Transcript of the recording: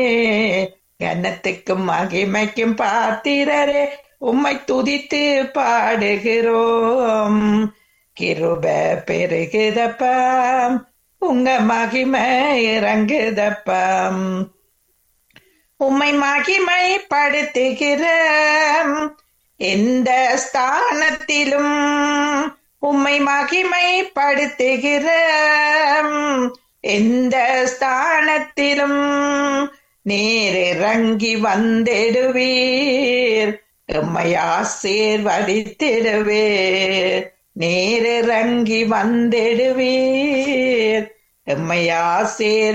கன்னத்துக்கும் மகிமைக்கும் பாத்திரரே உம்மை துதித்து பாடுகிறோம் கிருப பெருகுதப்பா உங்க மகிமை இறங்குதப்பா உம்மை மகிமைப்படுத்துகிற எந்த ஸ்தானத்திலும் உம்மை மகிமைப்படுத்துகிற எந்த ஸ்தானத்திலும் நீர் இறங்கி வந்திடுவீர் எம்மை ஆசீர்வதித்திடுவீர் நீர் இறங்கி வந்திடுவீர் எம்மை ஆசீர்